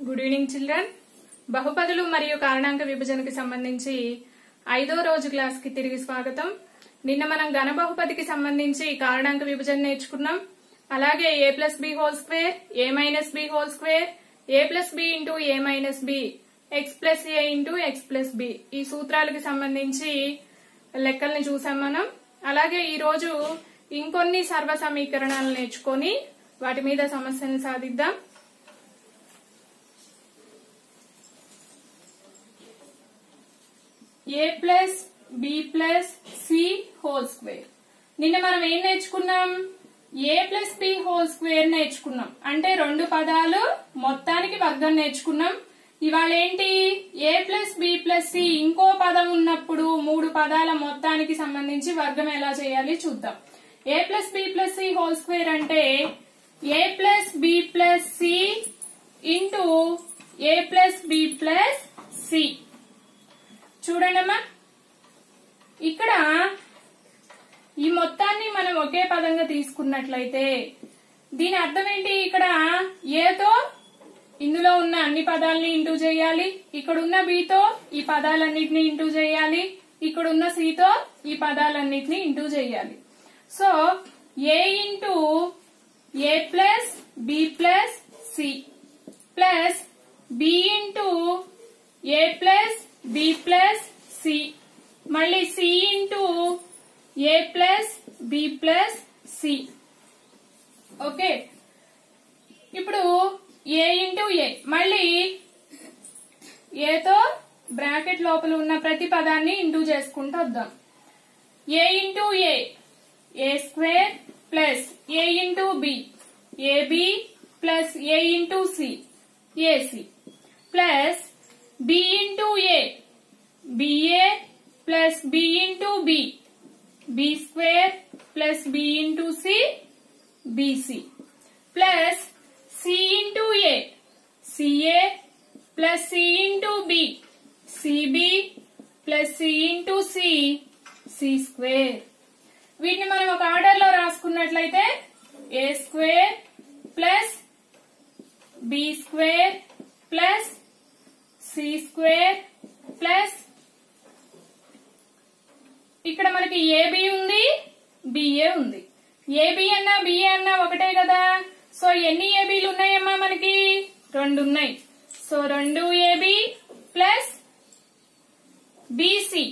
good evening children బహుపదులు మరియు కారణాంక విభజనకి సంబంధించి ఐదో రోజు క్లాస్ కి తిరిగి స్వాగతం నిన్న మనం ఘన బహుపదికి సంబంధించి కారణాంక విభజన నేర్చుకున్నాం అలాగే A plus B whole square A minus B whole square A plus B into A minus B X plus A into X plus B ఈ సూత్రాలకి సంబంధించి లెక్కల్ని చూసాం మనం అలాగే ఈ రోజు ఇంకొన్ని సర్వ సమీకరణాలు నేర్చుకొని వాటి మీద సమస్యలను సాధిద్దాం A plus B plus C whole square నిన్న మనం ఏం నేర్చుకున్నాం A plus B whole square నేర్చుకున్నాం అంటే రెండు పదాలు మొత్తానికి వర్గం నేర్చుకున్నాం ఇవాళ ఏంటి A plus B plus C ఇంకో పదం ఉన్నప్పుడు మూడు పదాల మొత్తానికి సంబంధించి వర్గం ఎలా చేయాలి చూద్దాం ఏ plus B plus C whole square అంటే ఏ plus B plus C into ఏ ప్లస్ బి ప్లస్ సి చూడండమ్మా ఇక్కడ ఈ మొత్తాన్ని మనం ఒకే పదంగా తీసుకున్నట్లయితే దీని అర్థం ఏంటి ఇక్కడ ఏతో ఇందులో ఉన్న అన్ని పదాలని ఇంటూ చేయాలి ఇక్కడ ఉన్న బితో ఈ పదాలన్నిటిని ఇంటూ చేయాలి ఇక్కడ ఉన్న సితో ఈ పదాలన్నిటిని ఇంటూ చేయాలి so A into A plus B plus C plus B into A plus B plus C మళ్ళీ సి ఇంటూ ఏ plus B plus C okay ఇప్పుడు ఏ ఇంటూ ఏ మళ్ళీ ఏతో బ్రాకెట్ లోపల ఉన్న ప్రతి పదాన్ని ఇంటూ చేసుకుంటూ వద్దాం A into A A square plus A into B AB plus A into C AC plus B into A BA plus B into B B square plus B into C BC plus C into A CA plus C into B CB plus C into C C square వీటిని మనం ఒక order లో రాసుకున్నట్లయితే A square plus B square plus C square plus ఇక్కడ మనకి AB ఉంది BA ఉంది AB అన్నా బిఏ అన్నా ఒకటే కదా సో ఎన్ని ఏబీలు ఉన్నాయమ్మా మనకి రెండు ఉన్నాయి సో రెండు AB plus BC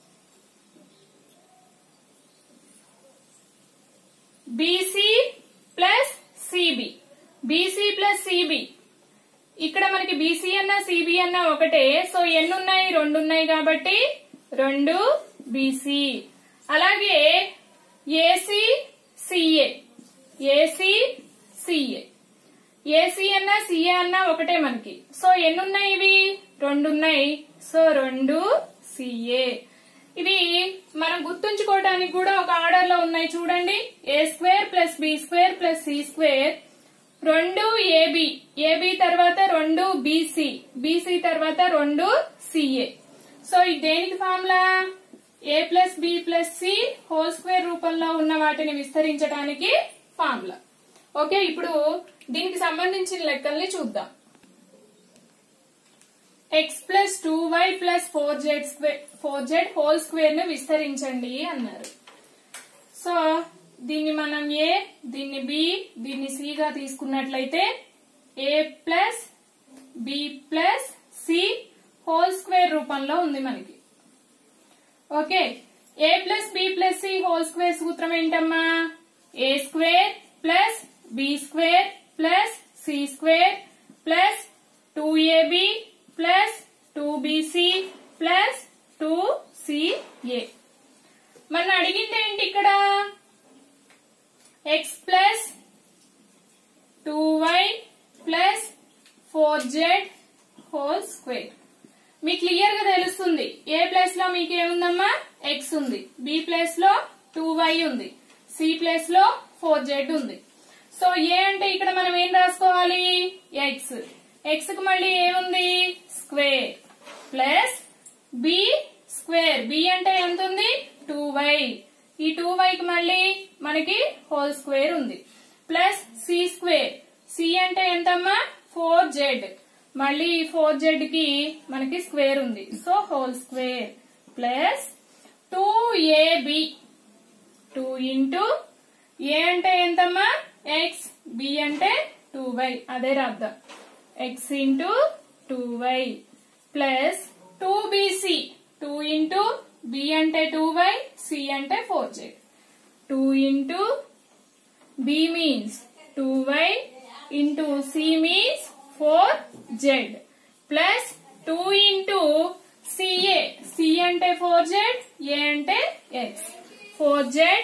BC plus CB BC plus CB ఇక్కడ మనకి బీసీ అన్న సిబి అన్న ఒకటే సో ఎన్ని ఉన్నాయి రెండు ఉన్నాయి కాబట్టి రెండు బీసీ అలాగే AC CA AC CA AC అన్న సిఏ అన్న ఒకటే మనకి సో ఎన్ని ఉన్నాయి ఇవి రెండు ఉన్నాయి సో రెండు సిఏ ఇవి మనం గుర్తుంచుకోవడానికి కూడా ఒక ఆర్డర్ లో ఉన్నాయి చూడండి A square plus B square plus C square రెండు ఏబి ఏబి తర్వాత రెండు బీసీ బీసీ తర్వాత రెండు సిఏ సో ఇది దేనికి formula A plus B plus C whole square రూపంలో ఉన్న వాటిని విస్తరించడానికి ఫార్ములా ఓకే ఇప్పుడు దీనికి సంబంధించిన లెక్కల్ని చూద్దాం X plus two Y plus four Z square four Z whole square ను విస్తరించండి అన్నారు సో దీన్ని మనం ఏ దీన్ని బి దీన్ని సిగా తీసుకున్నట్లయితే A plus B plus C whole square రూపంలో ఉంది మనకి okay A plus B plus C whole square సూత్రం ఏంటమ్మా A square plus B square plus C square plus two AB plus two BC plus two CA మన అడిగింది ఏంటి ఇక్కడ X plus two Y plus four Z whole square మీకు clear గా తెలుస్తుంది A place లో మీకు ఏముందమ్మా ఎక్స్ ఉంది బి ప్లేస్ లో టూ వై ఉంది సి ప్లేస్ లో ఫోర్ జెడ్ ఉంది సో ఏ అంటే ఇక్కడ మనం ఏం రాసుకోవాలి ఎక్స్ ఎక్స్ కు మళ్ళీ ఏముంది square plus B square B అంటే ఎంత ఉంది టూ వై ఈ టూ వైకి మళ్ళీ మనకి హోల్ స్క్వేర్ ఉంది ప్లస్ సి స్క్వేర్ సి అంటే ఎంతమ్మా ఫోర్ జెడ్ మళ్ళీ ఫోర్ జెడ్ కి మనకి స్క్వేర్ ఉంది so whole square plus two AB two into ఏ అంటే ఎంతమ్మా ఎక్స్ బి అంటే టూ వై అదే రాద్దాం X into two Y plus two BC two into B అంటే టూ వై సి అంటే four Z two into B means two Y into C means four Z plus two into CA C అంటే four Z A అంటే X four Z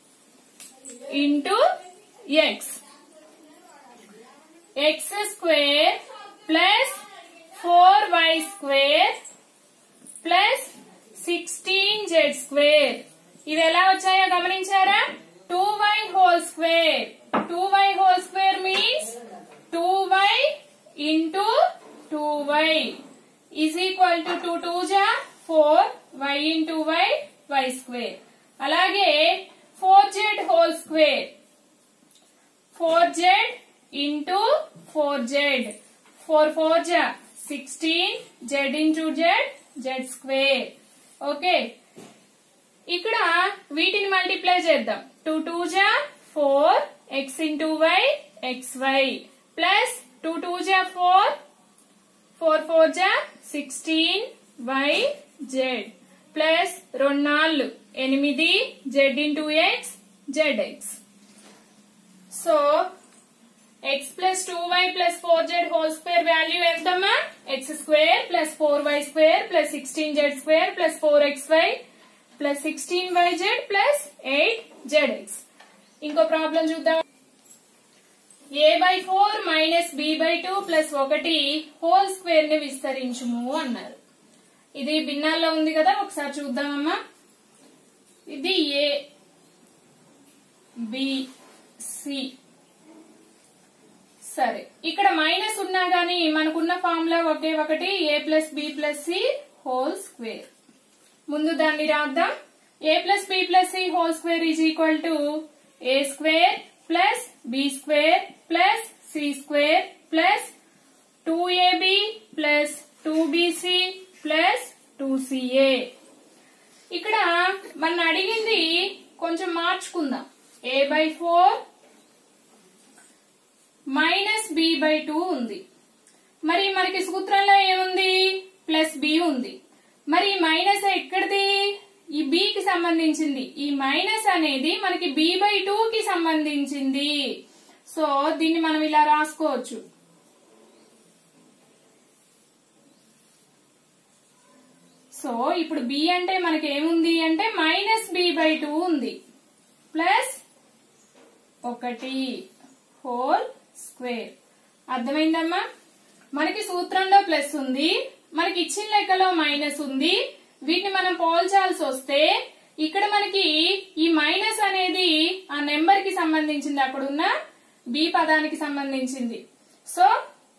into X X square plus four Y square plus sixteen Z square ఇవి ఎలా వచ్చాయో గమనించారా two Y whole square two Y whole square means two Y into two Y is equal to two two జా four Y into Y Y square అలాగే four Z whole square four Z into four Z four four జా sixteen Z into Z Z square okay ఇక్కడ వీటిని multiply చేద్దాం two two జా four X into Y X Y plus two two జా four four four జా sixteen Y Z plus రెండు నాలుగు ఎనిమిది Z into X Z X so X plus two Y plus four Z whole square value ఎంతమ్మా X square plus four Y square plus sixteen Z square plus four X Y plus sixteen Y Z plus eight Z X ఇంకో problem చూద్దాం A by four minus B by two plus ఒకటి whole square ని విస్తరించుము అన్నారు ఇది భిన్నాల్లో ఉంది కదా ఒకసారి చూద్దామమ్మా ఇది ఏ బి సి సరే ఇక్కడ మైనస్ ఉన్నా గానీ మనకున్న ఫార్ములా ఒకే ఒకటి A plus B plus C whole square ముందు దాన్ని రాద్దాం A plus B plus C whole square is equal to A square plus B square plus C square plus two AB plus two BC plus two CA ఇక్కడ మన అడిగింది కొంచెం మార్చుకుందాం A by four minus B by two ఉంది మరి మనకి సూత్రంలో ఏముంది ప్లస్ బి ఉంది మరి ఈ మైనస్ ఎక్కడిది ఈ బి కి సంబంధించింది ఈ మైనస్ అనేది మనకి బి బై టూ కి సంబంధించింది సో దీన్ని మనం ఇలా రాసుకోవచ్చు సో ఇప్పుడు బి అంటే మనకి ఏముంది అంటే మైనస్ బి బై టూ ఉంది ప్లస్ ఒకటి హోల్ స్క్వేర్ అర్థమైందమ్మా మనకి సూత్రంలో ప్లస్ ఉంది మనకి ఇచ్చిన లెక్కలో మైనస్ ఉంది వీటిని మనం పోల్చాల్సి వస్తే ఇక్కడ మనకి ఈ మైనస్ అనేది ఆ నెంబర్ కి సంబంధించింది అక్కడున్న బి పదానికి సంబంధించింది సో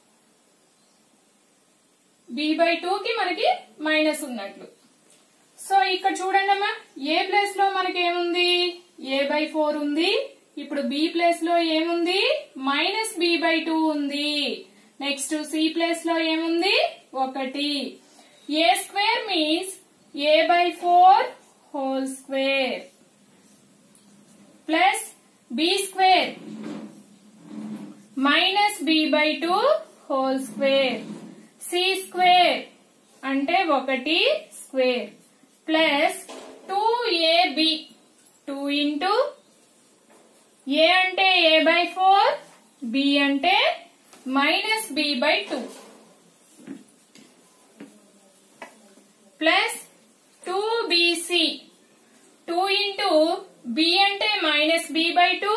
బి బై టూ కి మనకి మైనస్ ఉన్నట్లు సో ఇక్కడ చూడండి అమ్మా ఏ ప్లేస్ లో మనకి ఏముంది ఏ బై ఫోర్ ఉంది ఇప్పుడు బి ప్లేస్ లో ఏముంది మైనస్ బి బై టూ ఉంది నెక్స్ట్ సి ప్లేస్ లో ఏముంది ఒకటి A square means A by four whole square plus B square minus B by two whole square C square అంటే ఒకటి square plus two AB two into ఏ అంటే A by four B అంటే minus B by two plus two BC two into B అంటే minus B by two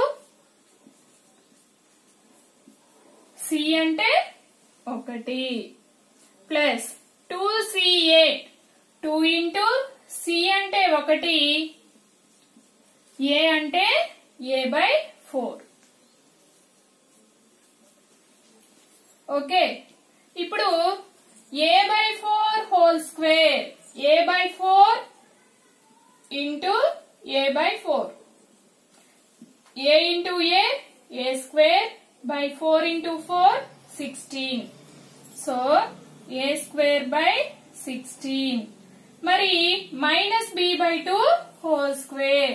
C అంటే ఒకటి plus two CA two into C అంటే ఒకటి A అంటే A by four okay ఇప్పుడు A by four whole square A by four into A by four A into A A square by four into four sixteen so A square by sixteen మరి minus B by two whole square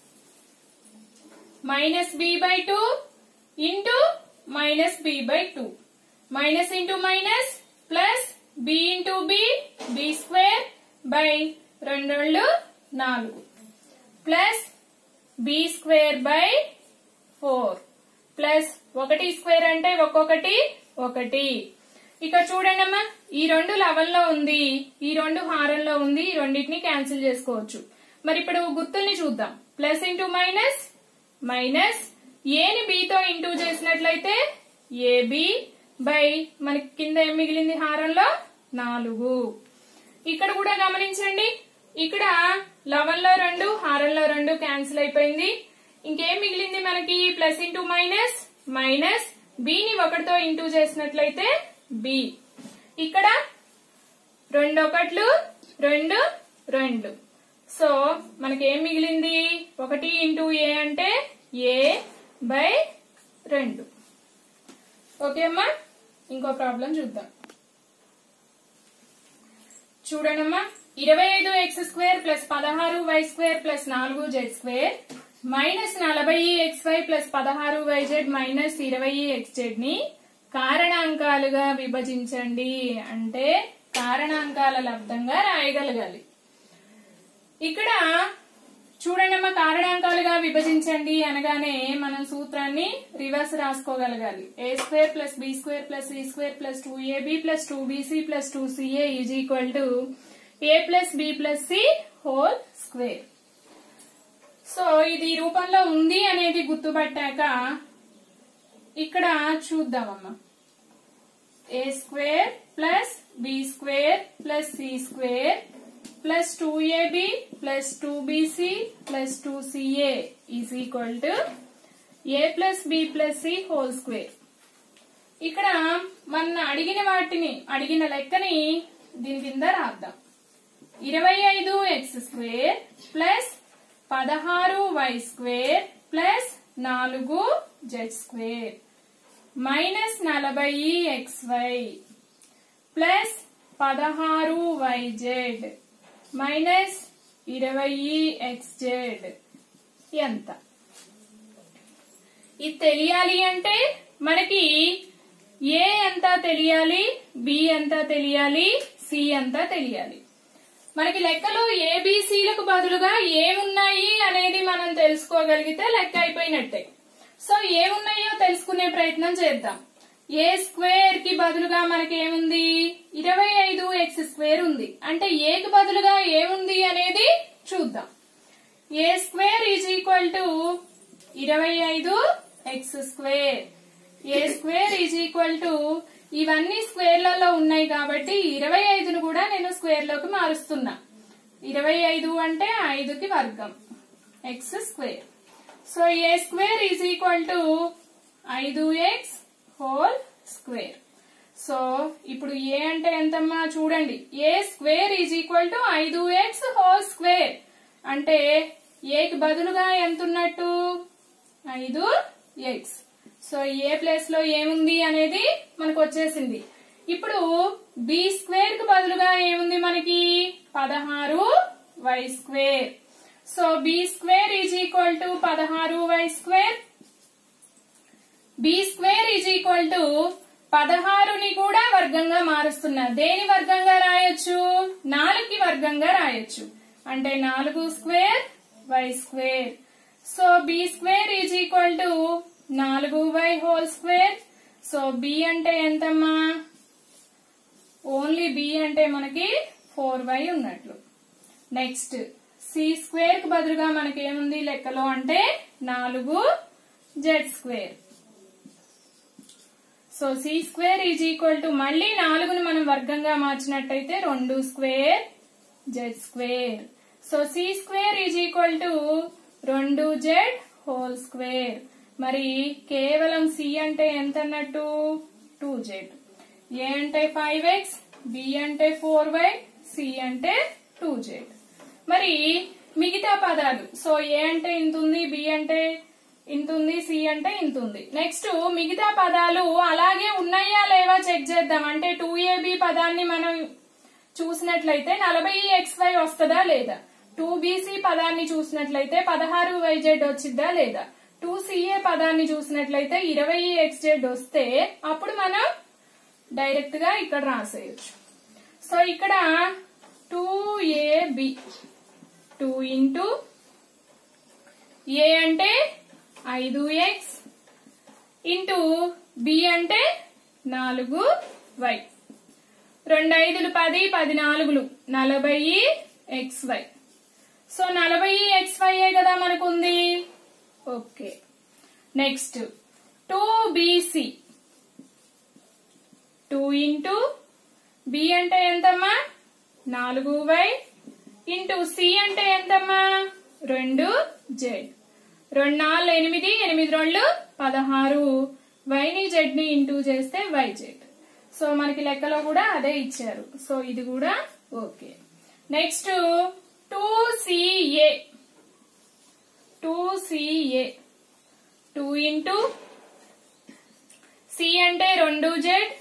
minus B by two into minus B by two minus into minus plus B into B B square by రెండు రెండు నాలుగు plus B square by four plus ఒకటి square అంటే ఒక్కొక్కటి ఒకటి ఇక చూడండి అమ్మా ఈ రెండు లవంలో ఉంది ఈ రెండు హారంలో ఉంది ఈ రెండింటిని క్యాన్సిల్ చేసుకోవచ్చు మరి ఇప్పుడు గుర్తుల్ని చూద్దాం ప్లస్ ఇంటూ మైనస్ మైనస్ ఏని బితో ఇంటూ చేసినట్లయితే ఏబి బై మనకి కింద ఏం మిగిలింది హారంలో నాలుగు ఇక్కడ కూడా గమనించండి ఇక్కడ లవంలో రెండు హారంలో రెండు క్యాన్సిల్ అయిపోయింది ఇంకేం మిగిలింది మనకి ప్లస్ ఇంటూ మైనస్ మైనస్ బిని ఒకటితో ఇంటూ చేసినట్లయితే బి ఇక్కడ రెండు ఒకట్లు రెండు రెండు సో మనకి ఏం మిగిలింది ఒకటి ఇంటూ ఏ అంటే ఏ బై రెండు ఓకే అమ్మా ఇంకో ప్రాబ్లం చూద్దాం చూడండమ్మా ఇరవై ఐదు ఎక్స్ స్క్వేర్ ప్లస్ పదహారు వై స్క్వేర్ ప్లస్ నాలుగు జెడ్ స్క్వేర్ మైనస్ నలభై ఎక్స్ వై ప్లస్ పదహారు వై జెడ్ మైనస్ ఇరవై ఎక్స్ జెడ్ ని కారణాంకాలుగా విభజించండి అంటే కారణాంకాల లబ్దంగా రాయగలగాలి ఇక్కడ చూడండమ్మా కారణాంకాలుగా విభజించండి అనగానే మనం సూత్రాన్ని రివర్స్ రాసుకోగలగాలి A square plus B square plus C square plus two AB plus two BC plus two CA is equal to A plus B plus C whole square so ఇది ఈ రూపంలో ఉంది అనేది గుర్తుపట్టాక ఇక్కడ చూద్దామమ్మా A square plus B square plus C square plus two AB plus two BC plus two CA is equal to A plus B plus C whole square ఇక్కడ మన అడిగిన వాటిని అడిగిన లెక్కని దీని కింద రాద్దాం ఇరవై ఐదు ఎక్స్ స్క్వేర్ ప్లస్ పదహారు వై స్క్వేర్ ప్లస్ నాలుగు జెడ్ స్క్వేర్ మైనస్ నలభై ఎక్స్ వై ప్లస్ పదహారు వై జెడ్ మైనస్ ఇరవై ఎక్స్ జెడ్ ఎంత ఇది తెలియాలి అంటే మనకి ఏ ఎంత తెలియాలి బి ఎంత తెలియాలి సి ఎంత తెలియాలి మనకి లెక్కలో ఏబిసిలకు బదులుగా ఏమున్నాయి అనేది మనం తెలుసుకోగలిగితే లెక్క అయిపోయినట్టే సో ఏమున్నాయో తెలుసుకునే ప్రయత్నం చేద్దాం ఏ స్క్వేర్ కి బదులుగా మనకి ఏముంది ఇరవై ఐదు ఎక్స్ స్క్వేర్ ఉంది అంటే ఏకి బదులుగా ఏముంది అనేది చూద్దాం A square is equal to ఇరవై ఐదు X square A square is equal to ఇవన్నీ స్క్వేర్లలో ఉన్నాయి కాబట్టి ఇరవై ఐదును కూడా నేను స్క్వేర్ లోకి మారుస్తున్నా ఇరవై ఐదు అంటే ఐదుకి వర్గం X square so A square is equal to ఐదు ఎక్స్ హోల్ స్క్వేర్ సో ఇప్పుడు ఏ అంటే ఎంతమ్మా చూడండి A square is equal to ఐదు ఎక్స్ హోల్ స్క్వేర్ అంటే ఏకి బదులుగా ఎంత ఉన్నట్టు ఐదు ఎక్స్ సో ఏ ప్లేస్ లో ఏముంది అనేది మనకు వచ్చేసింది ఇప్పుడు బి స్క్వేర్ కు బదులుగా ఏముంది మనకి పదహారు Y square so B square is equal to పదహారు Y square B square is equal to పదహారుని కూడా వర్గంగా మారుస్తున్నా దేని వర్గంగా రాయొచ్చు నాలుగుకి వర్గంగా రాయొచ్చు అంటే నాలుగు square Y square so B square is equal to నాలుగు Y whole square so B అంటే ఎంతమ్మా ఓన్లీ బి అంటే మనకి ఫోర్ వై ఉన్నట్లు నెక్స్ట్ సి స్క్వేర్ కు బదులుగా మనకి ఏముంది లెక్కలో అంటే నాలుగు Z square so C square is equal to మళ్ళీ నాలుగును మనం వర్గంగా మార్చినట్టయితే రెండు square Z square so C square is equal to రెండు జెడ్ హోల్ స్క్వేర్ మరి కేవలం సి అంటే ఎంత అన్నట్టు టూ జెడ్ ఏ అంటే ఫైవ్ ఎక్స్ బి అంటే ఫోర్ వై సి అంటే టూ జెడ్ మరి మిగతా పదాలు సో ఏ అంటే ఇంత ఉంది బి అంటే ఇంత ఉంది సి అంటే ఇంత ఉంది నెక్స్ట్ మిగతా పదాలు అలాగే ఉన్నాయా లేవా చెక్ చేద్దాం అంటే టూ ఏబి పదాన్ని మనం చూసినట్లయితే నలభై ఎక్స్ వై వస్తుందా లేదా టూ బీసీ పదాన్ని చూసినట్లయితే పదహారు వైజెడ్ వచ్చిద్దా లేదా టూ సిఏ పదాన్ని చూసినట్లయితే ఇరవై ఎక్స్ జెడ్ వస్తే అప్పుడు మనం డైరెక్ట్ గా ఇక్కడ రాసేయచ్చు సో ఇక్కడ టూ ఏబి టూ ఇంటూ ఏ అంటే ఐదు ఎక్స్ ఇంటూ బి అంటే నాలుగు వై రెండు ఐదులు పది పది నాలుగులు నలభై ఎక్స్ వై సో నలభై ఎక్స్ వై కదా మనకు ఉంది okay next two BC two into B అంటే ఎంతమ్మా నాలుగు వై ఇంటూ సి అంటే ఎంతమ్మా రెండు జెడ్ రెండు నాలుగు ఎనిమిది ఎనిమిది రెండు పదహారు వైని జెడ్ ని ఇంటూ చేస్తే వై జెడ్ సో మనకి లెక్కలో కూడా అదే ఇచ్చారు సో ఇది కూడా okay next two CA two CA two into C అంటే రెండు జెడ్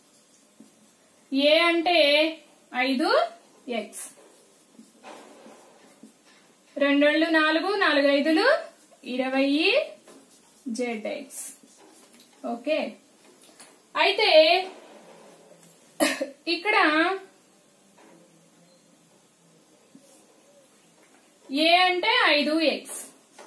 ఏ అంటే ఐదు ఎక్స్ రెండు రెండు నాలుగు నాలుగు ఐదులు ఇరవై జెడ్ ఎక్స్ ఓకే అయితే ఇక్కడ ఏ అంటే ఐదు ఎక్స్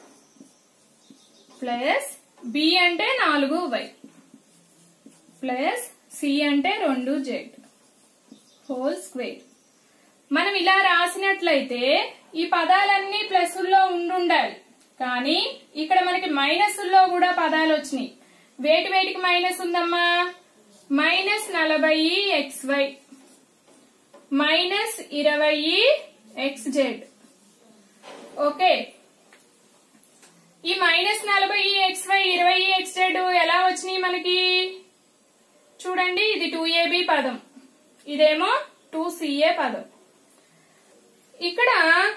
ప్లస్ బి అంటే నాలుగు వై ప్లస్ సి అంటే రెండు జెడ్ హోల్ స్క్వేర్ మనం ఇలా రాసినట్లయితే ఈ పదాలన్నీ ప్లస్ల్లో ఉండుండాలి కానీ ఇక్కడ మనకి మైనస్ల్లో కూడా పదాలు వచ్చినాయి వేటి వేటికి మైనస్ ఉందమ్మా మైనస్ నలభై ఎక్స్ వై మైనస్ ఇరవై ఎక్స్ జెడ్ ఓకే ఈ మైనస్ నలభై ఎక్స్ వై ఇరవై ఎక్స్ జెడ్ ఎలా వచ్చినాయి మనకి చూడండి ఇది టూ ఏబి పదం ఇదేమో టూ సిఏ పదం ఇక్కడ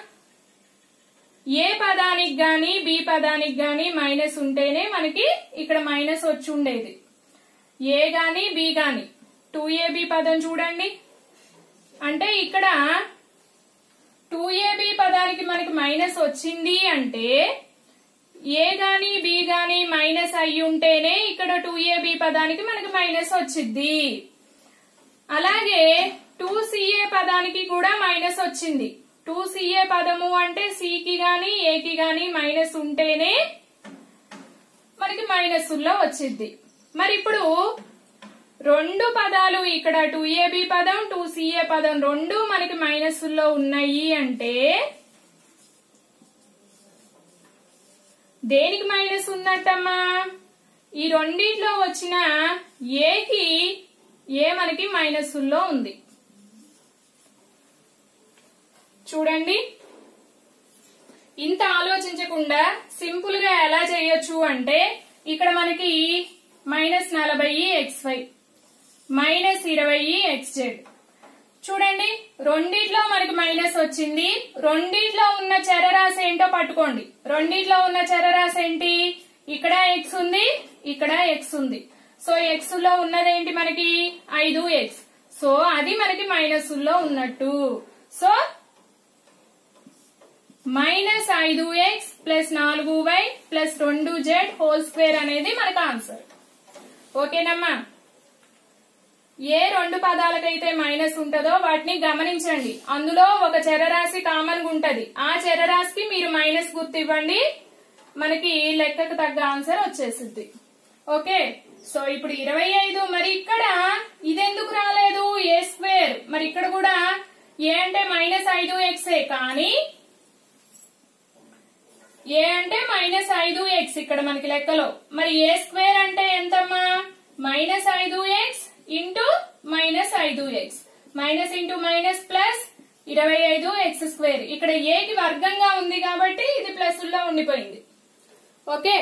ఏ పదానికి గాని బి పదానికి గాని మైనస్ ఉంటేనే మనకి ఇక్కడ మైనస్ వచ్చి ఉండేది ఏ గాని బి గాని టూ ఏబి పదం చూడండి అంటే ఇక్కడ టూ ఏబి పదానికి మనకి మైనస్ వచ్చింది అంటే ఏ గాని బి గాని మైనస్ అయి ఉంటేనే ఇక్కడ టూ ఏబి పదానికి మనకి మైనస్ వచ్చింది అలాగే టూ సిఏ పదానికి కూడా మైనస్ వచ్చింది టూ సిఏ పదము అంటే సికి గాని ఏకి గాని మైనస్ ఉంటేనే మనకి మైనస్ లో వచ్చింది మరి ఇప్పుడు రెండు పదాలు ఇక్కడ టూ ఏబి పదం టూ సిఏ పదం రెండు మనకి మైనస్ లో ఉన్నాయి అంటే దేనికి మైనస్ ఉన్నట్టమ్మా ఈ రెండిట్లో వచ్చిన ఏకి ఏ మనకి మైనస్ లో ఉంది చూడండి ఇంత ఆలోచించకుండా సింపుల్ గా ఎలా చేయొచ్చు అంటే ఇక్కడ మనకి మైనస్ నలభై ఎక్స్ వై మైనస్ ఇరవై ఎక్స్ జెడ్ చూడండి రెండిట్లో మనకి మైనస్ వచ్చింది రెండిట్లో ఉన్న చరరాశి ఏంటో పట్టుకోండి రెండిట్లో ఉన్న చరరాశి ఏంటి ఇక్కడ ఎక్స్ ఉంది ఇక్కడ ఎక్స్ ఉంది సో ఎక్స్ లో ఉన్నదేంటి మనకి ఐదు ఎక్స్ సో అది మనకి మైనస్ లో ఉన్నట్టు సో మైనస్ ఐదు ఎక్స్ ప్లస్ నాలుగు వై ప్లస్ రెండు జెడ్ హోల్ స్క్వేర్ అనేది మనకు ఆన్సర్ ఓకేనమ్మా ఏ రెండు పదాలకైతే మైనస్ ఉంటుందో వాటిని గమనించండి అందులో ఒక చరరాశి కామన్ గా ఉంటది ఆ చరరాశికి మీరు మైనస్ గుర్తు ఇవ్వండి మనకి లెక్కకు తగ్గ ఆన్సర్ వచ్చేసింది ఓకే సో ఇప్పుడు ఇరవై ఐదు మరి ఇక్కడ ఇదెందుకు రాలేదు ఏ స్క్వేర్ మరి ఇక్కడ కూడా ఏ అంటే మైనస్ ఐదు ఎక్సే కానీ ఏ అంటే మైనస్ ఐదు ఎక్స్ ఇక్కడ మనకి లెక్కలో మరి ఏ స్క్వేర్ అంటే ఎంతమ్మా మైనస్ ఐదు ఎక్స్ ఇంటూ మైనస్ ఐదు X minus into minus plus ఇరవై ఐదు ఎక్స్ స్క్వేర్ ఇక్కడ ఏకి వర్గంగా ఉంది కాబట్టి ఇది ప్లస్ లో ఉండిపోయింది ఓకే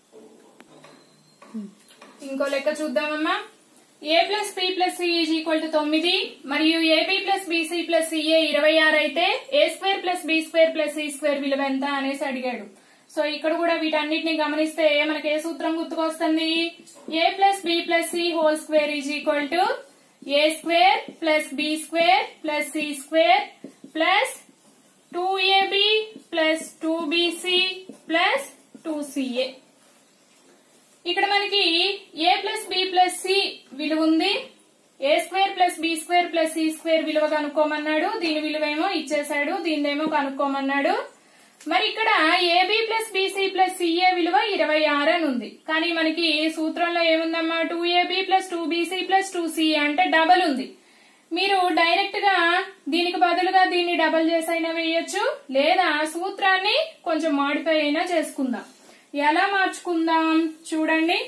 ఇంకో లెక్క చూద్దామమ్మా A plus P plus C is equal to తొమ్మిది మరియు AP plus BC plus CA ఇరవై ఆరు అయితే A square plus B square plus C square విలువ ఎంత అనేసి అడిగాడు సో ఇక్కడ కూడా వీటన్నిటిని గమనిస్తే మనకి ఏ సూత్రం గుర్తుకొస్తుంది A plus B plus C whole square is equal to A square plus B square plus C square plus two AB plus two BC plus two CA ఇక్కడ మనకి ఏ ప్లస్ బి ప్లస్ సి విలువ ఉంది A square plus B square plus C square విలువ కనుక్కోమన్నాడు దీని విలువ ఏమో ఇచ్చేసాడు దీనిదేమో కనుక్కోమన్నాడు మరి ఇక్కడ AB plus BC plus CA విలువ ఇరవై ఆరు అని ఉంది కానీ మనకి సూత్రంలో ఏముందమ్మా two AB plus two BC plus two CA అంటే డబల్ ఉంది మీరు డైరెక్ట్ గా దీనికి బదులుగా దీన్ని డబల్ చేసైనా వేయొచ్చు లేదా సూత్రాన్ని కొంచెం మాడిఫై అయినా చేసుకుందాం ఎలా మార్చుకుందాం చూడండి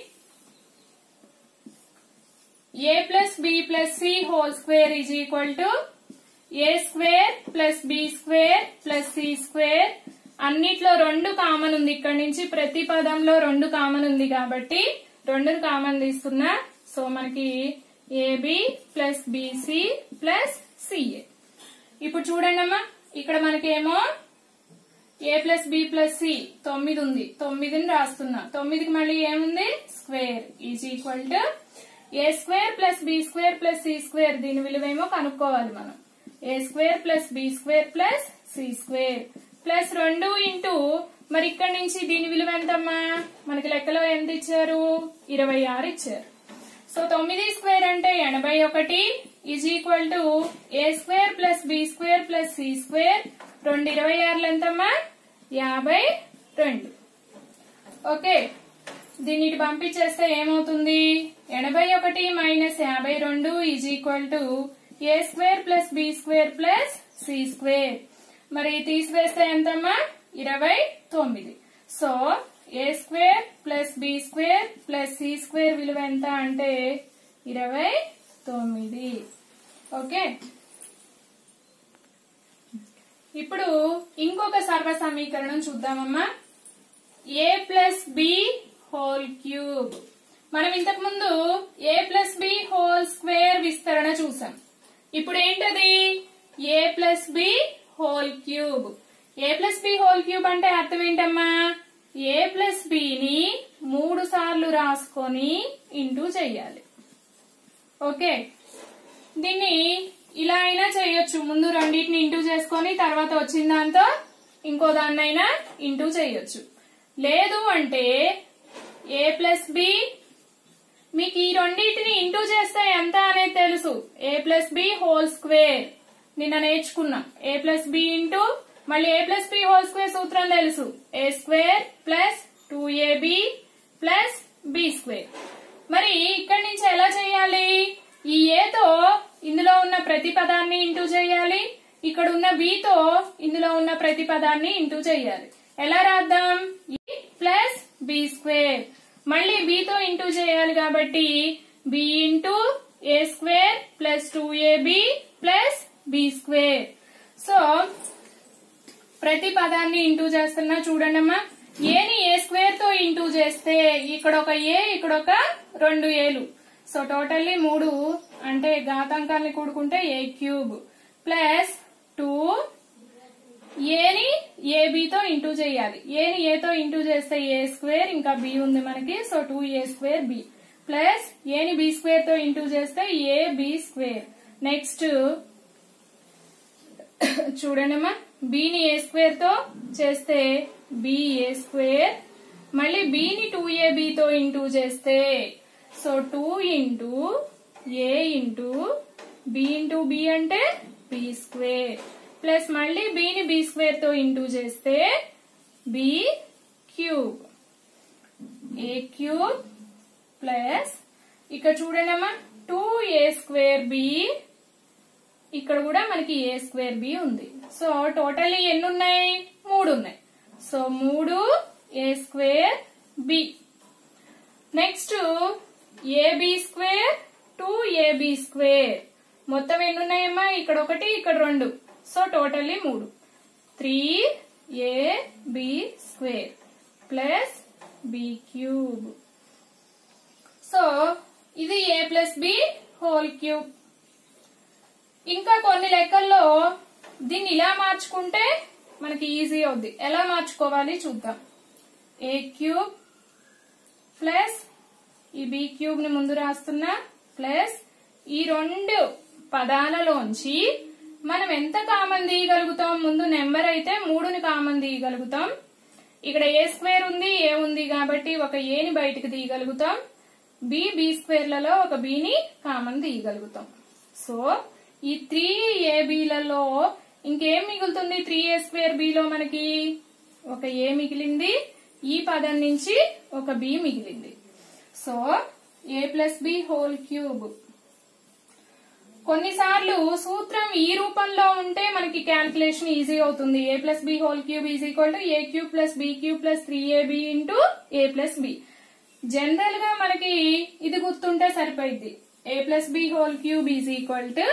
A plus B plus C whole square is equal to A square plus B square plus C square అన్నిట్లో రెండు కామన్ ఉంది ఇక్కడ నుంచి ప్రతి పదంలో రెండు కామన్ ఉంది కాబట్టి రెండు కామన్ తీసుకున్నా సో మనకి AB plus BC plus CA ఇప్పుడు చూడండి అమ్మా ఇక్కడ మనకేమో A plus B plus C తొమ్మిది ఉంది తొమ్మిదిని రాస్తున్నా తొమ్మిదికి మళ్ళీ ఏముంది square is equal to A square plus B square plus C square దీని విలువేమో కనుక్కోవాలి మనం A square plus B square plus C square plus రెండు ఇంటూ మరి ఇక్కడ నుంచి దీని విలువ ఎంతమ్మా మనకి లెక్కలో ఎంత ఇచ్చారు ఇరవై ఆరు ఇచ్చారు సో తొమ్మిది స్క్వేర్ అంటే ఎనభై ఒకటి is equal to A square plus B square plus C square రెండు ఇరవై ఆరులు ఎంతమ్మా యాభై రెండు ఓకే దీన్ని ఇటు పంపించేస్తే ఏమవుతుంది ఎనభై ఒకటి మైనస్ యాభై రెండు is equal to A square plus B square plus C square మరి తీసివేస్తే ఎంతమ్మా ఇరవై తొమ్మిది so A square plus B square plus C square విలువ ఎంత అంటే ఇరవై తొమ్మిది ఓకే ఇప్పుడు ఇంకొక సర్వ సమీకరణం చూద్దామమ్మా A plus B whole cube మనం ఇంతకు ముందు A plus B whole square విస్తరణ చూసాం ఇప్పుడు ఏంటది A plus B whole cube A plus B whole cube అంటే అర్థం ఏంటమ్మా ఏ ప్లస్ బిని మూడు సార్లు రాసుకొని ఇంటూ చెయ్యాలి ఓకే దీన్ని ఇలా అయినా చేయొచ్చు ముందు రెండింటిని ఇంటూ చేసుకొని తర్వాత వచ్చిన దాంతో ఇంకో దాన్నైనా ఇంటూ చేయొచ్చు లేదు అంటే ఏ ప్లస్ బి మీకు ఈ రెండింటిని ఇంటూ చేస్తే ఎంత అనేది తెలుసు A plus B whole square నిన్న నేర్చుకున్నాం ఏ ప్లస్ బి ఇంటూ మళ్ళీ A plus B whole square సూత్రం తెలుసు A square plus two AB plus B square మరి ఇక్కడి నుంచి ఎలా చేయాలి ఈ ఏతో ఇందులో ఉన్న ప్రతి పదాన్ని ఇంటూ చేయాలి ఇక్కడ ఉన్న బితో ఇందులో ఉన్న ప్రతి పదాన్ని ఇంటూ చేయాలి ఎలా రాద్దాం ప్లస్ బి స్క్వేర్ మళ్ళీ బితో ఇంటూ చేయాలి కాబట్టి బి ఇంటూ ఏ square plus two AB plus B square so ప్రతి పదాన్ని ఇంటూ చేస్తున్నా చూడండి అమ్మా ఏని ఏ స్క్వేర్ తో ఇంటూ చేస్తే ఇక్కడ ఒక ఏ ఇక్కడ ఒక రెండు ఏలు సో టోటల్లీ మూడు అంటే ఘాతాంకాల్ని కూడుకుంటే ఏ క్యూబ్ ప్లస్ టూ ఏని ఏబితో ఇంటూ చేయాలి ఏని ఏతో ఇంటూ చేస్తే ఏ స్క్వేర్ ఇంకా బి ఉంది మనకి so two a square B plus ఏని బి స్క్వేర్ తో ఇంటూ చేస్తే ఏ బి స్క్వేర్ నెక్స్ట్ చూడండమ్మా బిని ఏ స్క్వేర్ తో చేస్తే బి ఏ స్క్వేర్ మళ్ళీ బిని టూ ఏ బితో ఇంటూ చేస్తే so two into a into b into B అంటే బి స్క్వేర్ ప్లస్ మళ్ళీ బిని బి స్క్వేర్ తో ఇంటూ చేస్తే b cube a cube plus ఇక్కడ చూడండి అమ్మా టూ ఏ స్క్వేర్ బి ఇక్కడ కూడా మనకి ఏ స్క్వేర్ బి ఉంది సో టోటల్లీ ఎన్ని ఉన్నాయి మూడు ఉన్నాయి సో మూడు a square b next a b square two a b square మొత్తం ఎన్ని ఉన్నాయమ్మా ఇక్కడ ఒకటి ఇక్కడ రెండు సో టోటల్లీ మూడు three A B square plus B cube so ఇది a plus B whole cube ఇంకా కొన్ని లెక్కల్లో దీన్ని ఇలా మార్చుకుంటే మనకి ఈజీ అవుద్ది ఎలా మార్చుకోవాలి చూద్దాం ఏ క్యూబ్ ప్లస్ ఈ బి క్యూబ్ ని ముందు రాస్తున్నా ప్లస్ ఈ రెండు పదాలలోంచి మనం ఎంత కామన్ తీయగలుగుతాం ముందు నెంబర్ అయితే మూడుని కామన్ తీయగలుగుతాం ఇక్కడ ఏ స్క్వేర్ ఉంది ఏ ఉంది కాబట్టి ఒక ఏని బయటకు తీయగలుగుతాం బి బి స్క్వేర్లలో ఒక బిని కామన్ తీయగలుగుతాం సో ఈ త్రీ ఏబీలలో ఇంకేం మిగులుతుంది త్రీ ఏ స్క్వేర్ బిలో మనకి ఒక ఏ మిగిలింది ఈ పదం నుంచి ఒక బి మిగిలింది so a plus B whole cube కొన్నిసార్లు సూత్రం ఈ రూపంలో ఉంటే మనకి క్యాల్కులేషన్ ఈజీ అవుతుంది a plus B whole cube is equal to a cube plus B cube plus three a b into A plus b general గా మనకి ఇది గుర్తుంటే సరిపోయింది a plus B whole cube is equal to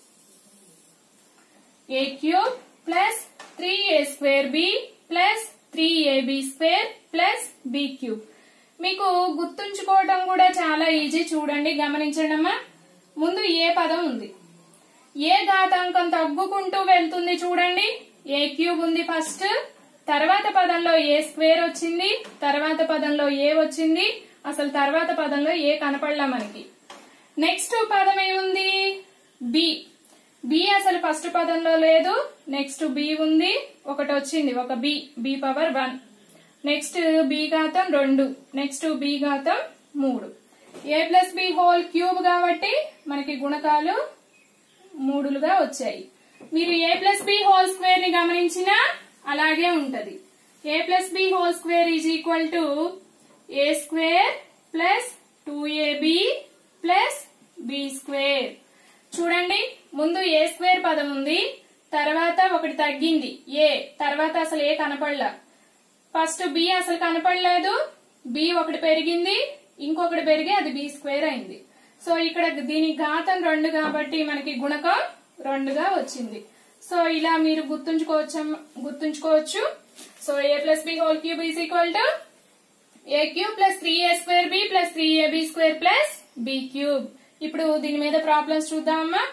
a cube plus three A square B plus three AB square plus B cube మీకు గుర్తుంచుకోవడం కూడా చాలా easy చూడండి గమనించండి అమ్మా ముందు ఏ పదం ఉంది ఏ ఘాతాంకం తగ్గుకుంటూ వెళ్తుంది చూడండి ఏ క్యూబ్ ఉంది ఫస్ట్ తర్వాత పదంలో ఏ స్క్వేర్ వచ్చింది తర్వాత పదంలో ఏ వచ్చింది అసలు తర్వాత పదంలో ఏ కనపడలా మనకి నెక్స్ట్ పదం ఏముంది బి బి అసలు ఫస్ట్ పదంలో లేదు నెక్స్ట్ బి ఉంది ఒకటి వచ్చింది ఒక b b power one next b ఘాతం రెండు నెక్స్ట్ బి ఘాతం మూడు a plus B whole cube కాబట్టి మనకి గుణకాలు మూడులుగా వచ్చాయి మీరు a plus B whole square ని గమనించినా అలాగే ఉంటది a plus B whole square is equal to A square plus two AB plus B square చూడండి ముందు ఏ స్క్వేర్ పదం ఉంది తర్వాత ఒకటి తగ్గింది ఏ తర్వాత అసలు ఏ కనపడలా ఫస్ట్ బి అసలు కనపడలేదు బి ఒకటి పెరిగింది ఇంకొకటి పెరిగి అది బి స్క్వేర్ అయింది సో ఇక్కడ దీని ఘాతం రెండు కాబట్టి మనకి గుణకం రెండుగా వచ్చింది సో ఇలా మీరు గుర్తుంచుకోవచ్చు గుర్తుంచుకోవచ్చు so a plus B whole cube is equal to a cube plus three A square B plus three A B square plus B cube ఇప్పుడు దీని మీద ప్రాబ్లమ్స్ చూద్దామమ్మా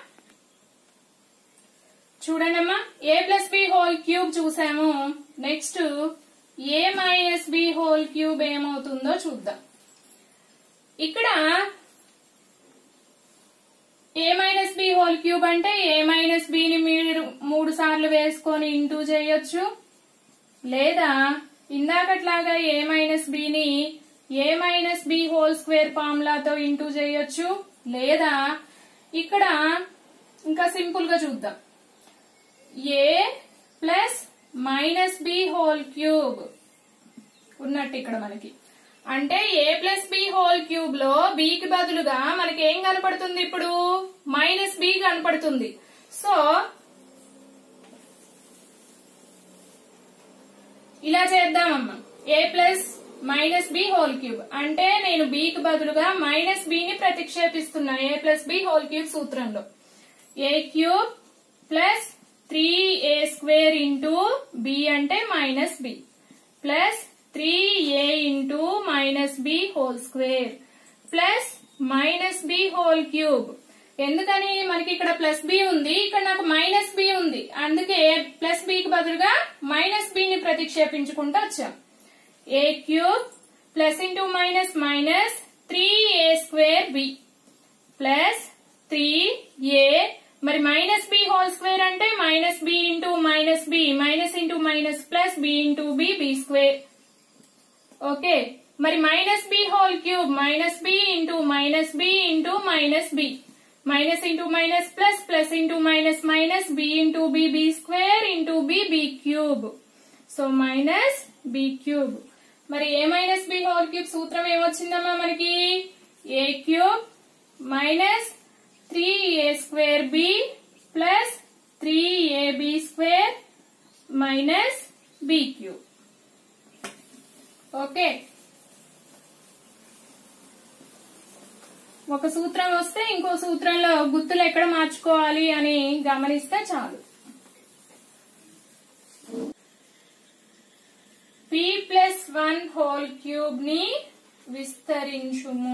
చూడండి అమ్మా a plus B whole cube చూసాము next a minus B whole cube ఏమవుతుందో చూద్దాం ఇక్కడ a minus B whole cube అంటే ఏ మైనస్ బిని మీరు మూడు సార్లు వేసుకొని ఇంటూ చేయొచ్చు లేదా ఇందాకట్లాగా ఏ మైనస్ బిని a minus B whole square ఫార్ములాతో ఇంటూ చేయొచ్చు లేదా ఇక్కడ ఇంకా సింపుల్ గా చూద్దాం ఏ plus minus B whole cube ఉన్నట్టు ఇక్కడ మనకి అంటే ఏ ప్లస్ బి హోల్ క్యూబ్ లో బికి బదులుగా మనకి ఏం కనపడుతుంది ఇప్పుడు మైనస్ బి కనపడుతుంది సో ఇలా చేద్దామమ్మా a plus minus B whole cube అంటే నేను బికి బదులుగా మైనస్ బిని ప్రతిక్షేపిస్తున్నా a plus B whole cube సూత్రంలో a cube plus three A square into B అంటే minus b plus three a into minus B whole square plus minus B whole cube ఎందుకని మనకి ఇక్కడ ప్లస్ బి ఉంది ఇక్కడ నాకు మైనస్ బి ఉంది అందుకే ప్లస్ బికి బదులుగా మైనస్ బి ని ప్రతిక్షేపించుకుంటూ వచ్చాం a cube plus into minus minus three A square B plus three a మరి మైనస్ బి హోల్ స్క్వేర్ అంటే minus b into minus b minus into minus plus B into B B square okay మరి minus B whole cube minus b into minus b into minus b minus into minus plus plus into minus minus b into B B square into B b cube so minus b cube మరి a minus B whole cube సూత్రం ఏమొచ్చిందమ్మా మనకి a cube minus three A square B plus three AB square minus b cube okay ఒక సూత్రం వస్తే ఇంకో సూత్రంలో గుర్తులు ఎక్కడ మార్చుకోవాలి అని గమనిస్తే చాలు p plus one whole cube ని విస్తరించుము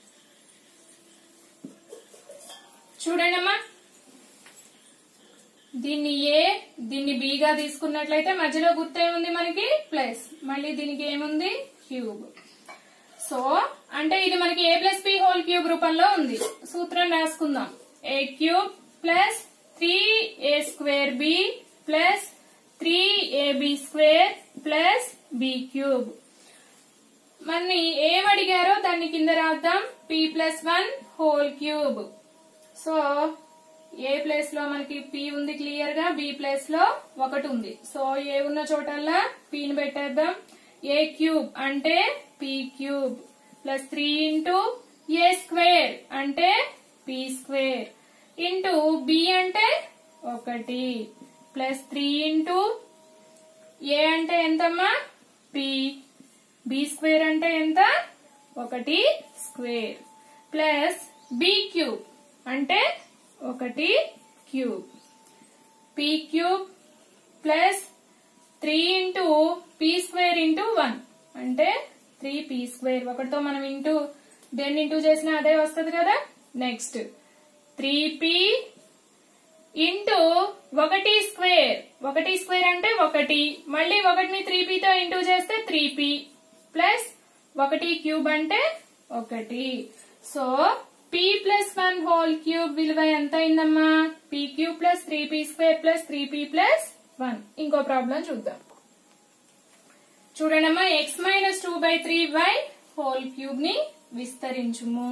చూడండి అమ్మా దీన్ని ఏ దీన్ని బి గా తీసుకున్నట్లయితే మధ్యలో గుర్తు ఏముంది మనకి ప్లస్ మళ్ళీ దీనికి ఏముంది క్యూబ్ సో అంటే ఇది మనకి ఏ ప్లస్ బి హోల్ క్యూబ్ రూపంలో ఉంది సూత్రం రాసుకుందాం a cube plus three A square B plus three AB square plus B cube మరి ఏం అడిగారో దాన్ని కింద రాద్దాం p plus one whole cube so a place లో మనకి పి ఉంది క్లియర్ గా బి ప్లేస్ లో ఒకటి ఉంది సో ఏ ఉన్న చోటల్లా పిని పెట్టేద్దాం ఏ క్యూబ్ అంటే p cube plus three into ఏ స్క్వేర్ అంటే పి స్క్వేర్ ఇంటూ బి అంటే ఒకటి ప్లస్ త్రీ ఇంటూ ఏ అంటే ఎంతమ్మా పి బి స్క్వేర్ అంటే ఎంత ఒకటి స్క్వేర్ ప్లస్ బి క్యూబ్ అంటే ఒకటి cube p cube plus three into p square into one అంటే త్రీ పి స్క్వేర్ ఒకటితో మనం ఇంటూ దేన్ని ఇంటూ చేసినా అదే వస్తుంది కదా నెక్స్ట్ త్రీ పి ఇంటూ ఒకటి స్క్వేర్ ఒకటి స్క్వేర్ అంటే ఒకటి మళ్ళీ ఒకటిని త్రీ తో ఇంటూ చేస్తే త్రీ పి ప్లస్ ఒకటి క్యూబ్ అంటే ఒకటి so p plus one whole cube విలువ ఎంత అయిందమ్మా p cube plus three p square plus three p plus one ఇంకో ప్రాబ్లం చూద్దాం చూడండమ్మా x minus two by three y whole cube ని విస్తరించుము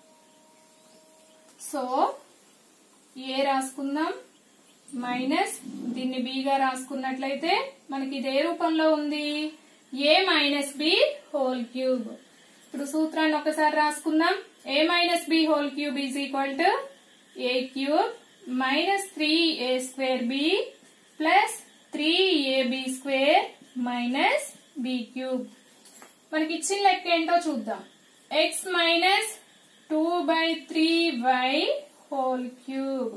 సో ఏ రాసుకుందాం మైనస్ దీన్ని బిగా రాసుకున్నట్లయితే మనకి ఇదే రూపంలో ఉంది a minus B whole cube ఇప్పుడు సూత్రాన్ని ఒకసారి రాసుకుందాం a minus B whole cube is equal to a cube minus three A square B plus three AB square minus b cube మనకి ఇచ్చిన లెక్క ఏంటో చూద్దాం x minus two by three y whole cube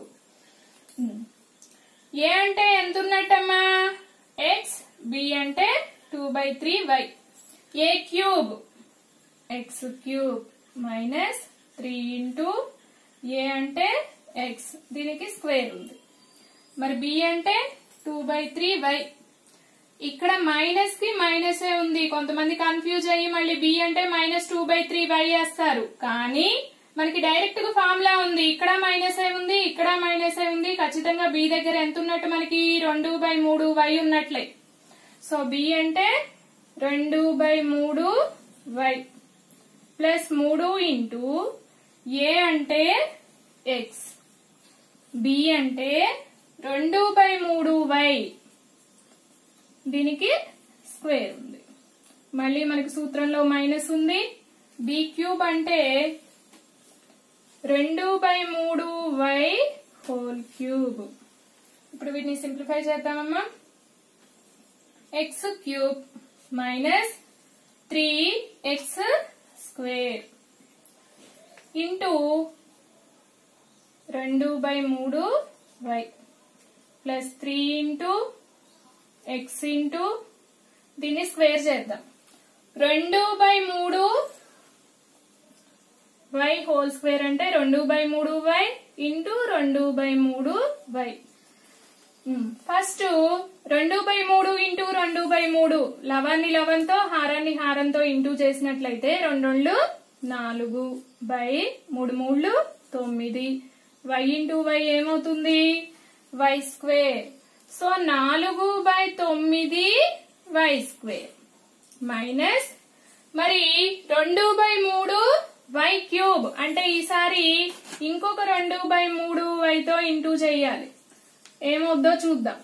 a అంటే ఎంత ఉన్నట్టమ్మా x B అంటే two by three y a cube x cube minus three into ఏ అంటే ఎక్స్ దీనికి స్క్వేర్ ఉంది మరి బి అంటే టూ బై త్రీ వై ఇక్కడ మైనస్ కి మైనస్ ఏ ఉంది కొంతమంది కన్ఫ్యూజ్ అయ్యి మళ్ళీ బి అంటే minus two by three y వేస్తారు కానీ మనకి డైరెక్ట్ గా ఫార్ములా ఉంది ఇక్కడ మైనస్ ఏ ఉంది ఇక్కడ మైనస్ ఏ ఉంది ఖచ్చితంగా బి దగ్గర ఎంత ఉన్నట్టు మనకి రెండు బై మూడు వై ఉన్నట్లే సో బి అంటే రెండు బై మూడు వై ప్లస్ మూడు ఇంటూ ఏ అంటే ఎక్స్ బి అంటే రెండు బై మూడు వై దీనికి స్క్వేర్ ఉంది మళ్ళీ మనకి సూత్రంలో మైనస్ ఉంది బి క్యూబ్ అంటే రెండు బై మూడు వై హోల్ క్యూబ్ ఇప్పుడు వీటిని సింప్లిఫై చేద్దామమ్మా x cube minus three x square into రెండు బై మూడు y plus three into x into దీన్ని స్క్వేర్ చేద్దాం రెండు బై మూడు వై హోల్ స్క్వేర్ అంటే రెండు బై మూడు వై ఇంటూ రెండు బై మూడు వై ఫస్ట్ రెండు బై మూడు ఇంటూ రెండు బై మూడు లవాన్ని లవంతో హారాన్ని హారంతో ఇంటూ చేసినట్లయితే రెండు నాలుగు బై మూడు మూడు తొమ్మిది వై ఇంటూ వై ఏమవుతుంది వై స్క్వేర్ సో నాలుగు బై తొమ్మిది వై స్క్వేర్ మైనస్ మరి రెండు బై మూడు వై క్యూబ్ అంటే ఈసారి ఇంకొక రెండు బై మూడు వైతో ఇంటూ చేయాలి ఏమవుద్దో చూద్దాం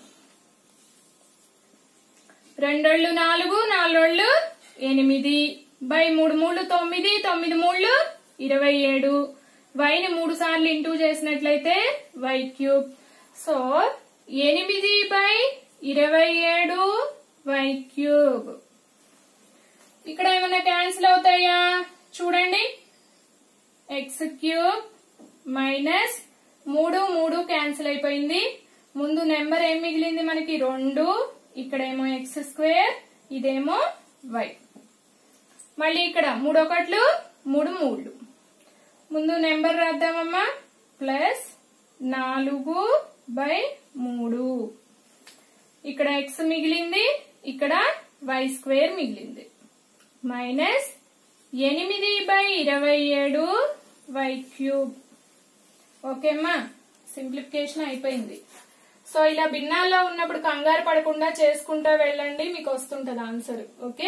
రెండోళ్ళు నాలుగు నాలుగోళ్ళు ఎనిమిది బై మూడు మూడు తొమ్మిది తొమ్మిది మూడు ఇరవై ఏడు వైని మూడు సార్లు ఇంటూ చేసినట్లయితే వై క్యూబ్ సో ఎనిమిది బై ఇరవై ఏడు వై క్యూబ్ ఇక్కడ ఏమైనా క్యాన్సిల్ అవుతాయా చూడండి ఎక్స్ క్యూబ్ మైనస్ మూడు మూడు క్యాన్సిల్ అయిపోయింది ముందు నెంబర్ ఏం మిగిలింది మనకి రెండు ఇక్కడేమో ఎక్స్ స్క్వేర్ ఇదేమో వై మళ్ళీ ఇక్కడ మూడు ఒకట్లు మూడు మూడు ముందు నెంబర్ రాద్దామమ్మా ప్లస్ నాలుగు బై మూడు ఇక్కడ ఎక్స్ మిగిలింది ఇక్కడ వై స్క్వేర్ మిగిలింది మైనస్ ఎనిమిది బై ఇరవై ఏడు వై క్యూబ్ ఓకేమ్మా సింప్లిఫికేషన్ అయిపోయింది సో ఇలా భిన్నాల్లో ఉన్నప్పుడు కంగారు పడకుండా చేసుకుంటూ వెళ్ళండి మీకు వస్తుంటది ఆన్సర్ ఓకే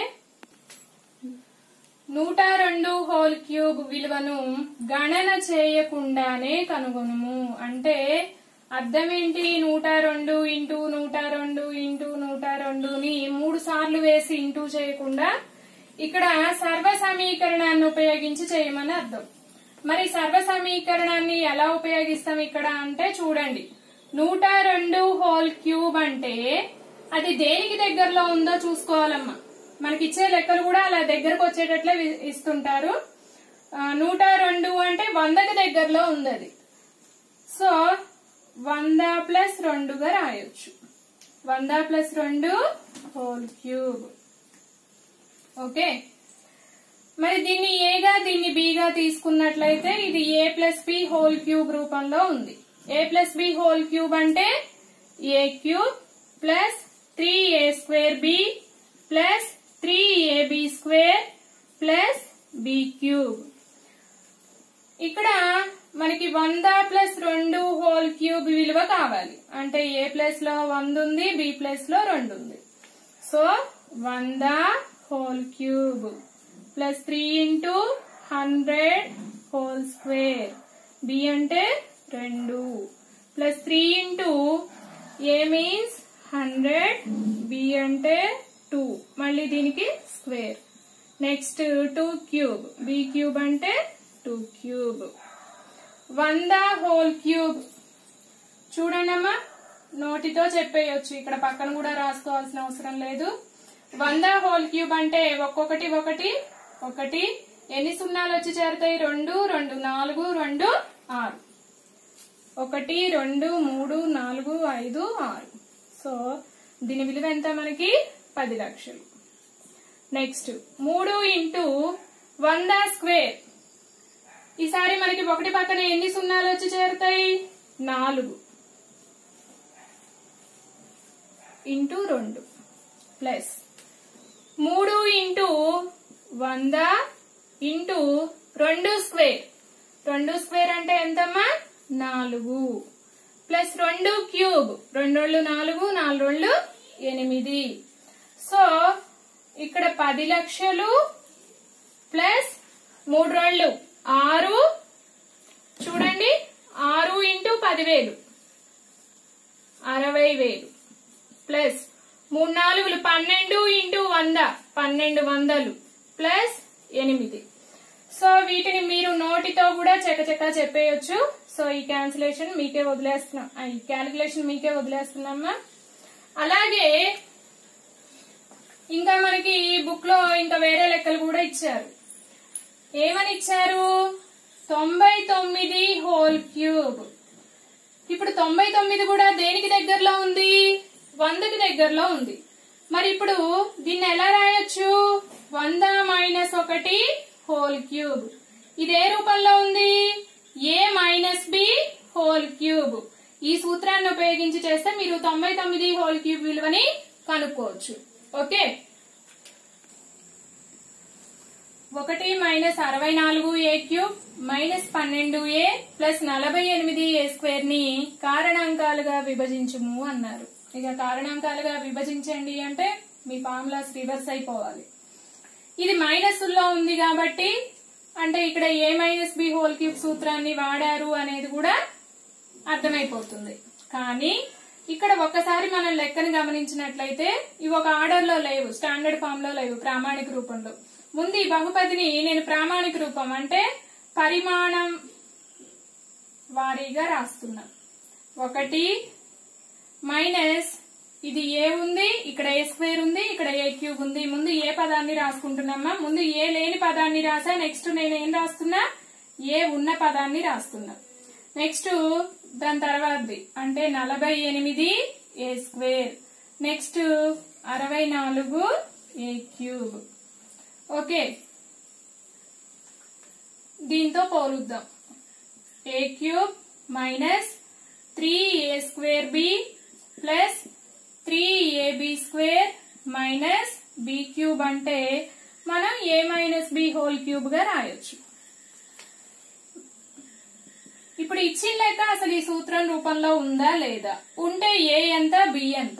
నూట రెండు హోల్ క్యూబ్ విలువను గణన చేయకుండానే కనుగొనుము అంటే అర్థం ఏంటి నూట రెండు ఇంటూ నూట రెండు ఇంటూ నూట రెండుని మూడు సార్లు వేసి ఇంటూ చేయకుండా ఇక్కడ సర్వ సమీకరణాన్ని ఉపయోగించి చేయమని అర్థం మరి సర్వ సమీకరణాన్ని ఎలా ఉపయోగిస్తాం ఇక్కడ అంటే చూడండి నూట రెండు హోల్ క్యూబ్ అంటే అది దేనికి దగ్గరలో ఉందో చూసుకోవాలమ్మా మనకి ఇచ్చే లెక్కలు కూడా అలా దగ్గరకు వచ్చేటట్లే వి- ఇస్తుంటారు ఆ, నూట రెండు అంటే వందకి దగ్గరలో ఉంది అది సో వంద ప్లస్ రెండుగా రాయొచ్చు వంద ప్లస్ రెండు హోల్ క్యూబ్ ఓకే మరి దీన్ని ఏగా దీన్ని బిగా తీసుకున్నట్లయితే ఇది a plus B whole cube రూపంలో ఉంది a plus B whole cube అంటే ఏ క్యూబ్ ప్లస్ త్రీ ఏ square B plus three AB square plus B cube ఇక్కడ మనకి వంద ప్లస్ రెండు హోల్ క్యూబ్ విలువ కావాలి అంటే ఏ ప్లస్ లో వంద ఉంది బి ప్లస్ లో రెండు ఉంది సో వంద whole cube plus three into hundred whole square B అంటే రెండు plus three into a means hundred b అంటే టూ మళ్ళీ దీనికి square next two cube b cube అంటే టూ క్యూబ్ వంద హోల్ క్యూబ్ చూడండమ్మా నోటితో చెప్పేయొచ్చు ఇక్కడ పక్కన కూడా రాసుకోవాల్సిన అవసరం లేదు వంద హోల్ క్యూబ్ అంటే ఒక్కొక్కటి ఒకటి ఒకటి ఎన్ని సున్నాలు వచ్చి చేరుతాయి రెండు రెండు నాలుగు రెండు ఆరు ఒకటి రెండు మూడు నాలుగు ఐదు ఆరు సో దీని విలువ ఎంత మనకి పది లక్షలు నెక్స్ట్ మూడు ఇంటూ వంద స్క్వేర్ ఈసారి మనకి ఒకటి పక్కన ఎన్ని సున్నాలు వచ్చి చేరుతాయి నాలుగు ఇంటూ రెండు ప్లస్ మూడు ఇంటూ వంద ఇంటూ రెండు స్క్వేర్ రెండు స్క్వేర్ అంటే ఎంతమ్మా నాలుగు ప్లస్ రెండు క్యూబ్ రెండు రెండు నాలుగు నాలుగు రెండు ఎనిమిది సో ఇక్కడ పది లక్షలు ప్లస్ మూడు రెండు ఆరు చూడండి ఆరు ఇంటూ పదివేలు అరవై వేలు ప్లస్ మూడు నాలుగులు పన్నెండు ఇంటూ వంద పన్నెండు వందలు ప్లస్ ఎనిమిది సో వీటిని మీరు నోటితో కూడా చకచకా చెప్పేయొచ్చు సో ఈ క్యాన్సిలేషన్ మీకే వదిలేస్తున్నాం ఆ, ఈ క్యాలిక్యులేషన్ మీకే వదిలేస్తున్నామా అలాగే ఇంకా మనకి బుక్ లో ఇంకా వేరే లెక్కలు కూడా ఇచ్చారు ఏమని ఇచ్చారు తొంభై తొమ్మిది హోల్ క్యూబ్ ఇప్పుడు తొంభై తొమ్మిది కూడా దేనికి దగ్గరలో ఉంది వందకి దగ్గరలో ఉంది మరి ఇప్పుడు దీన్ని ఎలా రాయొచ్చు వంద మైనస్ ఒకటి హోల్ క్యూబ్ ఇదే రూపంలో ఉంది a minus B whole cube ఈ సూత్రాన్ని ఉపయోగించి చేస్తే మీరు తొంభై తొమ్మిది హోల్ క్యూబ్ విలువని కనుక్కోవచ్చు ఓకే ఒకటి మైనస్ అరవై నాలుగు ఏ క్యూబ్ మైనస్ పన్నెండు ఏ ప్లస్ నలభై ఎనిమిది ఏ స్క్వేర్ ని కారణాంకాలుగా విభజించుము అన్నారు ఇక కారణాంకాలుగా విభజించండి అంటే మీ ఫార్ములాస్ రివర్స్ అయిపోవాలి ఇది మైనస్ లో ఉంది కాబట్టి అంటే ఇక్కడ a minus B whole cube సూత్రాన్ని వాడారు అనేది కూడా అర్థమైపోతుంది కానీ ఇక్కడ ఒక్కసారి మనం లెక్కను గమనించినట్లయితే ఇవి ఒక ఆర్డర్ లో లేవు స్టాండర్డ్ ఫామ్ లో లేవు ప్రామాణిక రూపంలో ముందు ఈ బహుపదిని నేను ప్రామాణిక రూపం అంటే పరిమాణం వారీగా రాస్తున్నా ఒకటి మైనస్ ఇది ఏ ఉంది ఇక్కడ ఏ స్క్వేర్ ఉంది ఇక్కడ ఏ క్యూబ్ ఉంది ముందు ఏ పదాన్ని రాసుకుంటున్నామా ముందు ఏ లేని పదాన్ని రాసా నెక్స్ట్ నేను ఏం రాస్తున్నా ఏ ఉన్న పదాన్ని రాస్తున్నా నెక్స్ట్ దాని తర్వాతది అంటే నలభై ఎనిమిది ఏ స్క్వేర్ నెక్స్ట్ అరవై నాలుగు ఏ క్యూబ్ ఓకే దీంతో పోలుద్దాం a cube minus three A square B plus three AB square minus b cube అంటే మనం ఏ మైనస్ బి హోల్ క్యూబ్ గా రాయొచ్చు ఇప్పుడు ఇచ్చిన లెక్క అసలు ఈ సూత్రం రూపంలో ఉందా లేదా ఉంటే ఏ ఎంత బి ఎంత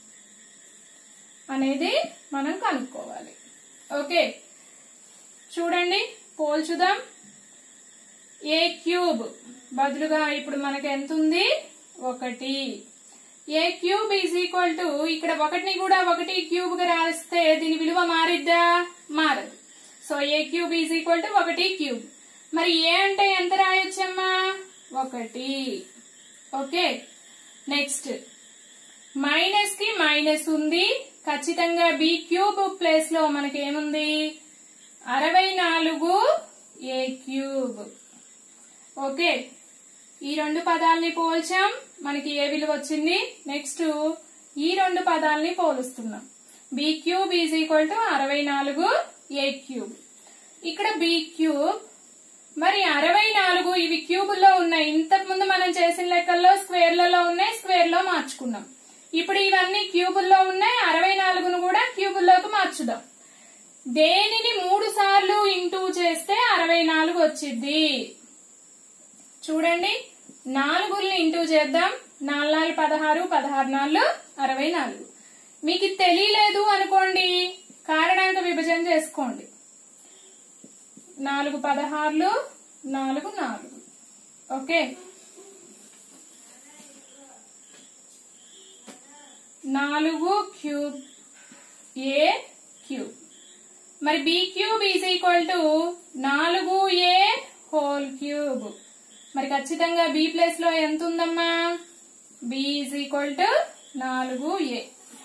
అనేది మనం కనుక్కోవాలి ఓకే చూడండి పోల్చుదాం ఏ క్యూబ్ బదులుగా ఇప్పుడు మనకి ఎంత ఉంది ఒకటి a cube is equal to ఇక్కడ ఒకటిని కూడా ఒకటి క్యూబ్ గా రాస్తే దీని విలువ మారిద్దా మారదు so a cube is equal to ఒకటి క్యూబ్ మరి ఏ అంటే ఎంత రాయొచ్చమ్మా ఒకటి ఓకే నెక్స్ట్ మైనస్ కి మైనస్ ఉంది ఖచ్చితంగా బి క్యూబ్ ప్లేస్ లో మనకి ఏముంది అరవై నాలుగు ఏ క్యూబ్ ఓకే ఈ రెండు పదాలని పోల్చాం మనకి ఏ విలువ వచ్చింది నెక్స్ట్ ఈ రెండు పదాలని పోలుస్తున్నాం b cube is equal to అరవై నాలుగు ఏ క్యూబ్ ఇక్కడ బి క్యూబ్ మరి అరవై నాలుగు ఇవి క్యూబుల్లో ఉన్నాయి ఇంతకు ముందు మనం చేసిన లెక్కల్లో స్క్వేర్లలో ఉన్నాయి స్క్వేర్ లో మార్చుకున్నాం ఇప్పుడు ఇవన్నీ క్యూబుల్లో ఉన్నాయి అరవై నాలుగును కూడా క్యూబుల్లోకి మార్చుదాం దేనిని మూడు సార్లు ఇంటూ చేస్తే అరవై నాలుగు వచ్చింది చూడండి నాలుగుల్ని ఇంటూ చేద్దాం నాలుగు నాలుగు పదహారు పదహారు నాలుగు అరవై నాలుగు మీకు ఇది తెలియలేదు అనుకోండి కారణాంక విభజన చేసుకోండి నాలుగు పదహారులు నాలుగు నాలుగు ఓకే నాలుగు క్యూబ్ ఏ క్యూబ్ మరి b cube is equal to నాలుగు ఏ హోల్ క్యూబ్ మరి ఖచ్చితంగా బి ప్లేస్ లో ఎంత ఉందమ్మా బి ఈజ్ ఈక్వల్ టు నాలుగు ఏ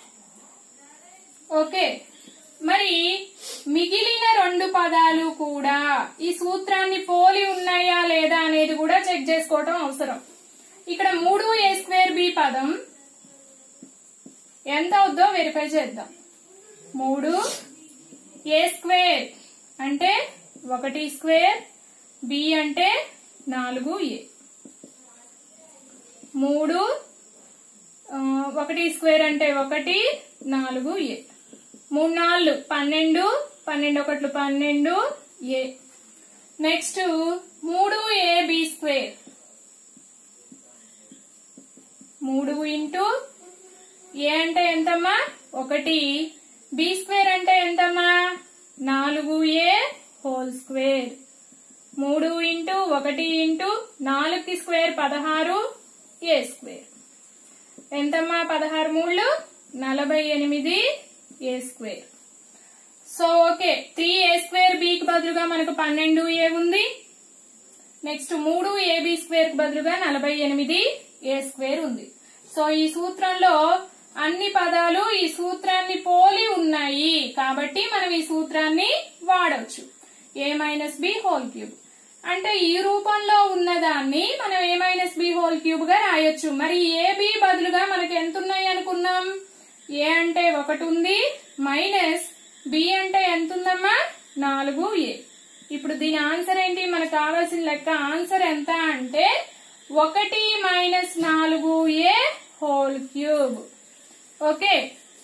ఓకే మరి మిగిలిన రెండు పదాలు కూడా ఈ సూత్రాన్ని పోలి ఉన్నాయా లేదా అనేది కూడా చెక్ చేసుకోవటం అవసరం ఇక్కడ మూడు ఏ స్క్వేర్ బి పదం ఎంత అవుద్దో వెరిఫై చేద్దాం మూడు ఏ స్క్వేర్ అంటే ఒకటి స్క్వేర్ బి అంటే నాలుగు ఏ మూడు ఆ, ఒకటి స్క్వేర్ అంటే ఒకటి నాలుగు ఏ మూడు నాలుగు పన్నెండు పన్నెండు ఒకట్లు పన్నెండు ఏ నెక్స్ట్ మూడు ఏ బి స్క్వేర్ మూడు ఇంటూ ఏ అంటే ఎంతమ్మా ఒకటి బి స్క్వేర్ అంటే ఎంతమ్మా నాలుగు ఏ హోల్ స్క్వేర్ మూడు ఇంటూ ఒకటి ఇంటూ నాలుగుకి స్క్వేర్ పదహారు ఏ స్క్వేర్ ఎంతమ్మా పదహారు మూడు నలభై ఎనిమిది a square so okay three A square బికి బదులుగా మనకు పన్నెండు ఏ ఉంది నెక్స్ట్ మూడు ఏబి స్క్వేర్ కి బదులుగా నలభై ఎనిమిది ఏ స్క్వేర్ ఉంది సో ఈ సూత్రంలో అన్ని పదాలు ఈ సూత్రాన్ని పోలి ఉన్నాయి కాబట్టి మనం ఈ సూత్రాన్ని వాడవచ్చు a minus B whole cube అంటే ఈ రూపంలో ఉన్నదాన్ని మనం ఏ మైనస్ బి హోల్ క్యూబ్ గా రాయొచ్చు మరి ఏ బి బదులుగా మనకి ఎంత ఉన్నాయి అనుకున్నాం ఏ అంటే ఒకటి ఉంది మైనస్ బి అంటే ఎంత ఉందమ్మా నాలుగు ఏ ఇప్పుడు దీని ఆన్సర్ ఏంటి మనకు కావాల్సిన లెక్క ఆన్సర్ ఎంత అంటే ఒకటి మైనస్ నాలుగు ఏ హోల్ క్యూబ్ ఓకే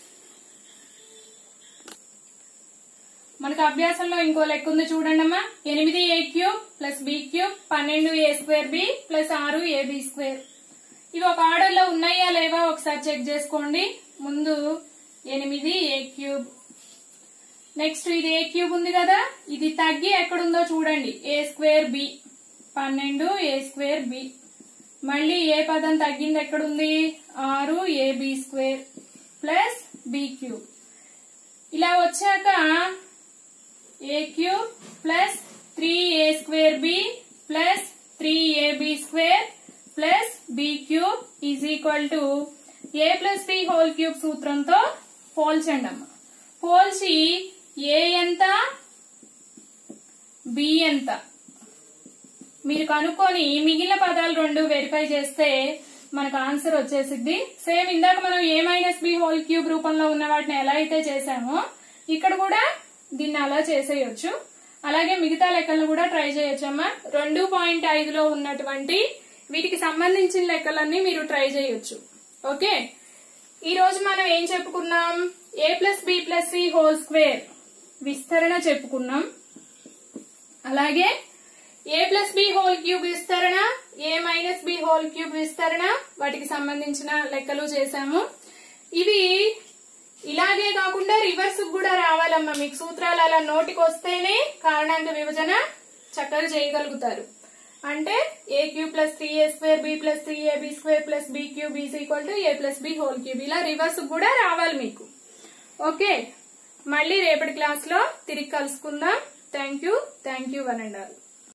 మనకు అభ్యాసంలో ఇంకో లెక్క ఉంది చూడండి అమ్మా ఎనిమిది a cube plus B cube పన్నెండు ఏ స్క్వేర్ బి ప్లస్ ఆరు ఏ బి స్క్వేర్ ఇవి ఒక ఆర్డర్ లో ఉన్నాయా లేవా ఒకసారి చెక్ చేసుకోండి ముందు ఎనిమిది ఏ క్యూబ్ నెక్స్ట్ ఇది ఏ క్యూబ్ ఉంది కదా ఇది తగ్గి ఎక్కడుందో చూడండి ఏ స్క్వేర్ బి పన్నెండు ఏ స్క్వేర్ బి మళ్ళీ ఏ పదం తగ్గింది ఎక్కడుంది ఆరు A B square plus B cube ఇలా వచ్చాక A cube plus three A square B plus three AB square plus B cube is equal to A plus B whole cube సూత్రంతో పోల్చండి అమ్మ పోల్చి ఏ ఎంత బి ఎంత మీరు కనుక్కొని మిగిలిన పదాలు రెండు వెరిఫై చేస్తే మనకు ఆన్సర్ వచ్చేసిద్ది సేమ్ ఇందాక మనం ఏ మైనస్ బి హోల్ క్యూబ్ రూపంలో ఉన్న వాటిని ఎలా అయితే చేసామో ఇక్కడ కూడా దీన్ని అలా చేసేయొచ్చు అలాగే మిగతా లెక్కలను కూడా ట్రై చేయొచ్చమ్మా రెండు పాయింట్ ఐదులో ఉన్నటువంటి వీటికి సంబంధించిన లెక్కలన్నీ మీరు ట్రై చేయొచ్చు ఓకే ఈ రోజు మనం ఏం చెప్పుకున్నాం A plus B plus C whole square విస్తరణ చెప్పుకున్నాం అలాగే A plus B whole cube విస్తరణ A minus B whole cube విస్తరణ వాటికి సంబంధించిన లెక్కలు చేశాము ఇవి ఇలాగే కాకుండా రివర్స్ కూడా రావాలమ్మా మీకు సూత్రాలు అలా నోటికి వస్తేనే కారణాంక విభజన చక్కగా చేయగలుగుతారు అంటే ఏ cube plus three A square B plus three A B square plus B cube is equal to A plus B whole cube ఇలా రివర్స్ కూడా రావాలి మీకు ఓకే మళ్ళీ రేపటి క్లాస్ లో తిరిగి కలుసుకుందాం thank you thank you one and all